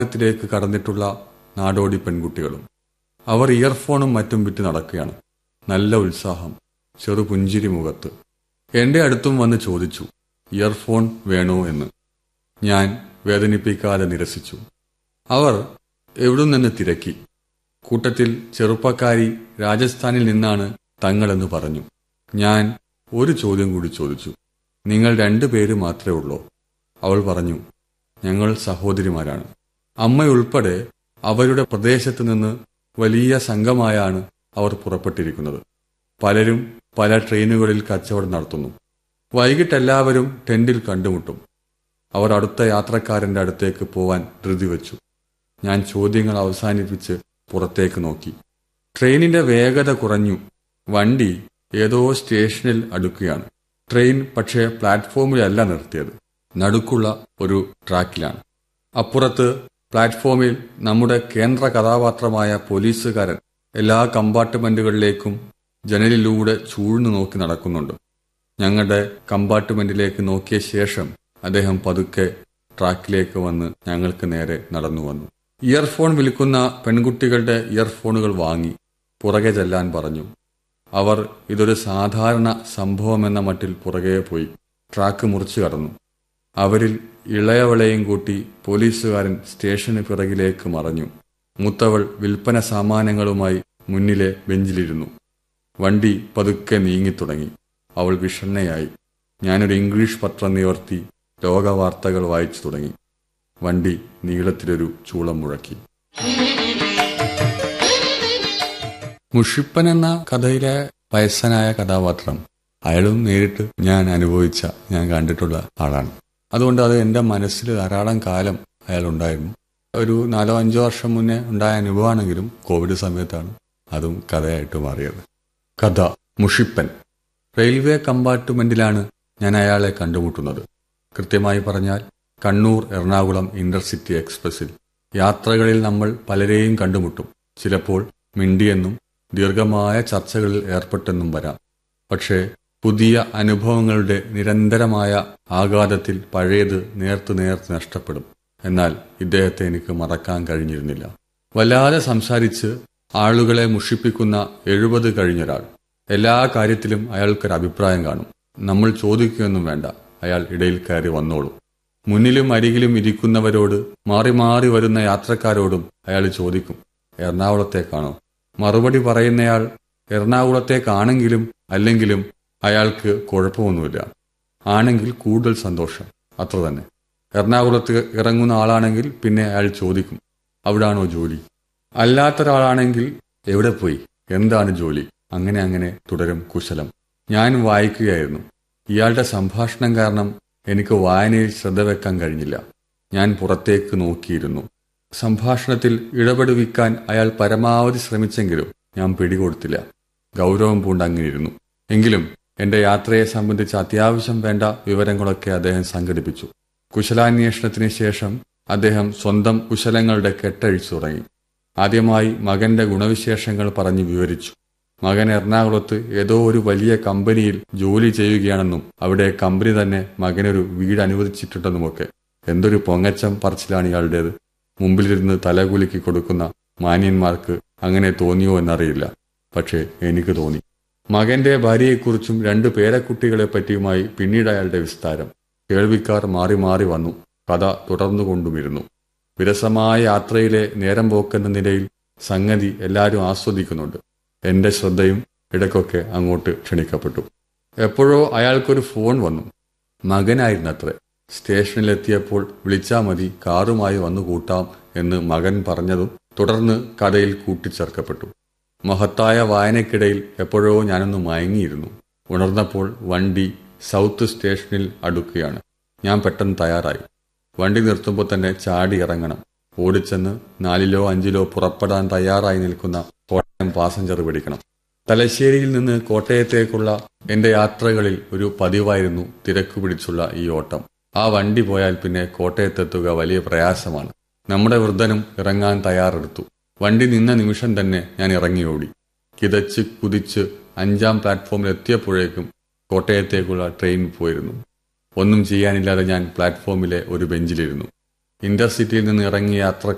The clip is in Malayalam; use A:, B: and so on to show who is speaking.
A: ത്തിലേക്ക് കടന്നിട്ടുള്ള നാടോടി പെൺകുട്ടികളും അവർ ഇയർഫോണും മറ്റും വിറ്റ് നടക്കുകയാണ് നല്ല ഉത്സാഹം ചെറു പുഞ്ചിരി മുഖത്ത് എന്റെ അടുത്തും വന്ന് ചോദിച്ചു ഇയർഫോൺ വേണോ എന്ന് ഞാൻ വേദനിപ്പിക്കാതെ നിരസിച്ചു അവർ എവിടുന്നെന്ന് തിരക്കി കൂട്ടത്തിൽ ചെറുപ്പക്കാരി രാജസ്ഥാനിൽ നിന്നാണ് തങ്ങളെന്ന് പറഞ്ഞു ഞാൻ ഒരു ചോദ്യം കൂടി ചോദിച്ചു നിങ്ങൾ രണ്ടുപേര് മാത്രമേ ഉള്ളൂ അവൾ പറഞ്ഞു ഞങ്ങൾ സഹോദരിമാരാണ് അമ്മയുൾപ്പെടെ അവരുടെ പ്രദേശത്ത് നിന്ന് വലിയ സംഘമായാണ് അവർ പുറപ്പെട്ടിരിക്കുന്നത് പലരും പല ട്രെയിനുകളിൽ കച്ചവടം നടത്തുന്നു വൈകിട്ട് എല്ലാവരും ടെന്റിൽ കണ്ടുമുട്ടും അവർ അടുത്ത യാത്രക്കാരന്റെ അടുത്തേക്ക് പോവാൻ ധൃതി വെച്ചു ഞാൻ ചോദ്യങ്ങൾ അവസാനിപ്പിച്ച് പുറത്തേക്ക് നോക്കി ട്രെയിനിന്റെ വേഗത കുറഞ്ഞു വണ്ടി ഏതോ സ്റ്റേഷനിൽ അടുക്കുകയാണ് ട്രെയിൻ പക്ഷേ പ്ലാറ്റ്ഫോമിലല്ല നിർത്തിയത് നടുക്കുള്ള ഒരു ട്രാക്കിലാണ് അപ്പുറത്ത് പ്ലാറ്റ്ഫോമിൽ നമ്മുടെ കേന്ദ്ര കഥാപാത്രമായ പോലീസുകാരൻ എല്ലാ കമ്പാർട്ട്മെന്റുകളിലേക്കും ജനലിലൂടെ ചൂഴ്ന്നു നോക്കി നടക്കുന്നുണ്ട് ഞങ്ങളുടെ കമ്പാർട്ട്മെന്റിലേക്ക് നോക്കിയ ശേഷം അദ്ദേഹം പതുക്കെ ട്രാക്കിലേക്ക് വന്ന് ഞങ്ങൾക്ക് നേരെ നടന്നു വന്നു ഇയർഫോൺ വിൽക്കുന്ന പെൺകുട്ടികളുടെ ഇയർഫോണുകൾ വാങ്ങി പുറകെ ചെല്ലാൻ പറഞ്ഞു അവർ ഇതൊരു സാധാരണ സംഭവമെന്ന മട്ടിൽ പുറകെ പോയി ട്രാക്ക് മുറിച്ചു കടന്നു അവരിൽ ഇളയവളെയും കൂട്ടി പോലീസുകാരൻ സ്റ്റേഷന് പിറകിലേക്ക് മറഞ്ഞു മൂത്തവൾ വിൽപ്പന സാമാനങ്ങളുമായി മുന്നിലെ ബെഞ്ചിലിരുന്നു വണ്ടി പതുക്കെ നീങ്ങിത്തുടങ്ങി അവൾ വിഷണ്ണയായി ഞാനൊരു ഇംഗ്ലീഷ് പത്രം നിവർത്തി ലോകവാർത്തകൾ വായിച്ചു തുടങ്ങി വണ്ടി നീളത്തിലൊരു ചൂളം മുഴക്കി മുഷിപ്പൻ എന്ന കഥയിലെ വയസ്സനായ കഥാപാത്രം അയാളും നേരിട്ട് ഞാൻ അനുഭവിച്ച ഞാൻ കണ്ടിട്ടുള്ള ആളാണ് അതുകൊണ്ട് അത് എൻ്റെ മനസ്സിൽ ധാരാളം കാലം അയാൾ ഉണ്ടായിരുന്നു ഒരു നാലോ അഞ്ചോ വർഷം മുന്നേ ഉണ്ടായ അനുഭവമാണെങ്കിലും കോവിഡ് സമയത്താണ് അതും കഥയായിട്ട് മാറിയത് കഥ മുഷിപ്പൻ റെയിൽവേ കമ്പാർട്ട്മെന്റിലാണ് ഞാൻ അയാളെ കണ്ടുമുട്ടുന്നത് കൃത്യമായി പറഞ്ഞാൽ കണ്ണൂർ എറണാകുളം ഇന്റർസിറ്റി എക്സ്പ്രസിൽ യാത്രകളിൽ നമ്മൾ പലരെയും കണ്ടുമുട്ടും ചിലപ്പോൾ മിണ്ടിയെന്നും ദീർഘമായ ചർച്ചകളിൽ ഏർപ്പെട്ടെന്നും വരാം പക്ഷേ പുതിയ അനുഭവങ്ങളുടെ നിരന്തരമായ ആഘാതത്തിൽ പഴയത് നേർത്ത് നേർത്ത് നഷ്ടപ്പെടും എന്നാൽ ഇദ്ദേഹത്തെ എനിക്ക് മറക്കാൻ കഴിഞ്ഞിരുന്നില്ല വല്ലാതെ സംസാരിച്ച് ആളുകളെ മുഷിപ്പിക്കുന്ന എഴുപത് കഴിഞ്ഞൊരാൾ എല്ലാ കാര്യത്തിലും അയാൾക്കൊരു അഭിപ്രായം കാണും നമ്മൾ ചോദിക്കുകയൊന്നും വേണ്ട അയാൾ ഇടയിൽ കയറി വന്നോളും മുന്നിലും അരികിലും ഇരിക്കുന്നവരോട് മാറി മാറി വരുന്ന യാത്രക്കാരോടും അയാൾ ചോദിക്കും എറണാകുളത്തേക്കാണോ മറുപടി പറയുന്നയാൾ എറണാകുളത്തേക്കാണെങ്കിലും അല്ലെങ്കിലും അയാൾക്ക് കുഴപ്പമൊന്നുമില്ല ആണെങ്കിൽ കൂടുതൽ സന്തോഷം അത്ര തന്നെ എറണാകുളത്ത് ഇറങ്ങുന്ന ആളാണെങ്കിൽ പിന്നെ അയാൾ ചോദിക്കും അവിടാണോ ജോലി അല്ലാത്തൊരാളാണെങ്കിൽ എവിടെ പോയി എന്താണ് ജോലി അങ്ങനെ അങ്ങനെ തുടരും കുശലം ഞാൻ വായിക്കുകയായിരുന്നു ഇയാളുടെ സംഭാഷണം കാരണം എനിക്ക് വായനയിൽ ശ്രദ്ധ വെക്കാൻ കഴിഞ്ഞില്ല ഞാൻ പുറത്തേക്ക് നോക്കിയിരുന്നു സംഭാഷണത്തിൽ ഇടപെടുവിക്കാൻ അയാൾ പരമാവധി ശ്രമിച്ചെങ്കിലും ഞാൻ പിടികൊടുത്തില്ല ഗൗരവം പൂണ്ടങ്ങിരുന്നു എങ്കിലും എന്റെ യാത്രയെ സംബന്ധിച്ച് അത്യാവശ്യം വേണ്ട വിവരങ്ങളൊക്കെ അദ്ദേഹം സംഘടിപ്പിച്ചു കുശലാന്വേഷണത്തിന് ശേഷം അദ്ദേഹം സ്വന്തം കുശലങ്ങളുടെ കെട്ടഴിച്ചു തുടങ്ങി ആദ്യമായി മകന്റെ ഗുണവിശേഷങ്ങൾ പറഞ്ഞു വിവരിച്ചു മകൻ എറണാകുളത്ത് ഏതോ ഒരു വലിയ കമ്പനിയിൽ ജോലി ചെയ്യുകയാണെന്നും അവിടെ കമ്പനി തന്നെ മകനൊരു വീട് അനുവദിച്ചിട്ടുണ്ടെന്നുമൊക്കെ എന്തൊരു പൊങ്ങച്ചം പറച്ചിലാണ് ഇയാളുടേത് മുമ്പിലിരുന്ന് തലകുലുക്കി കൊടുക്കുന്ന മാന്യന്മാർക്ക് അങ്ങനെ തോന്നിയോ എന്നറിയില്ല പക്ഷേ എനിക്ക് തോന്നി മകന്റെ ഭാര്യയെക്കുറിച്ചും രണ്ട് പേരക്കുട്ടികളെ പറ്റിയുമായി പിന്നീട് അയാളുടെ വിസ്താരം കേൾവിക്കാർ മാറി മാറി വന്നു കഥ തുടർന്നുകൊണ്ടുമിരുന്നു വിരസമായ യാത്രയിലെ നേരം പോക്കെന്ന നിലയിൽ സംഗതി എല്ലാവരും ആസ്വദിക്കുന്നുണ്ട് എന്റെ ശ്രദ്ധയും ഇടയ്ക്കൊക്കെ അങ്ങോട്ട് ക്ഷണിക്കപ്പെട്ടു എപ്പോഴോ അയാൾക്കൊരു ഫോൺ വന്നു മകനായിരുന്നത്രേ സ്റ്റേഷനിലെത്തിയപ്പോൾ വിളിച്ചാ മതി കാറുമായി വന്നു കൂട്ടാം എന്ന് മകൻ പറഞ്ഞതും തുടർന്ന് കഥയിൽ കൂട്ടിച്ചേർക്കപ്പെട്ടു മഹത്തായ വായനയ്ക്കിടയിൽ എപ്പോഴോ ഞാനൊന്ന് മയങ്ങിയിരുന്നു ഉണർന്നപ്പോൾ വണ്ടി സൗത്ത് സ്റ്റേഷനിൽ അടുക്കുകയാണ് ഞാൻ പെട്ടെന്ന് തയ്യാറായി വണ്ടി നിർത്തുമ്പോൾ തന്നെ ചാടി ഇറങ്ങണം ഓടിച്ചെന്ന് നാലിലോ അഞ്ചിലോ പുറപ്പെടാൻ തയ്യാറായി നിൽക്കുന്ന കോട്ടയം പാസഞ്ചർ പിടിക്കണം തലശ്ശേരിയിൽ നിന്ന് കോട്ടയത്തേക്കുള്ള എന്റെ യാത്രകളിൽ ഒരു പതിവായിരുന്നു തിരക്ക് പിടിച്ചുള്ള ഈ ഓട്ടം ആ വണ്ടി പോയാൽ പിന്നെ കോട്ടയത്തെത്തുക വലിയ പ്രയാസമാണ് നമ്മുടെ വൃദ്ധനും ഇറങ്ങാൻ തയ്യാറെടുത്തു വണ്ടി നിന്ന നിമിഷം തന്നെ ഞാൻ ഇറങ്ങിയോടി കിതച്ച് കുതിച്ച് അഞ്ചാം പ്ലാറ്റ്ഫോമിൽ എത്തിയപ്പോഴേക്കും കോട്ടയത്തേക്കുള്ള ട്രെയിൻ പോയിരുന്നു ഒന്നും ചെയ്യാനില്ലാതെ ഞാൻ പ്ലാറ്റ്ഫോമിലെ ഒരു ബെഞ്ചിലിരുന്നു ഇന്റർസിറ്റിയിൽ നിന്ന് ഇറങ്ങിയ യാത്ര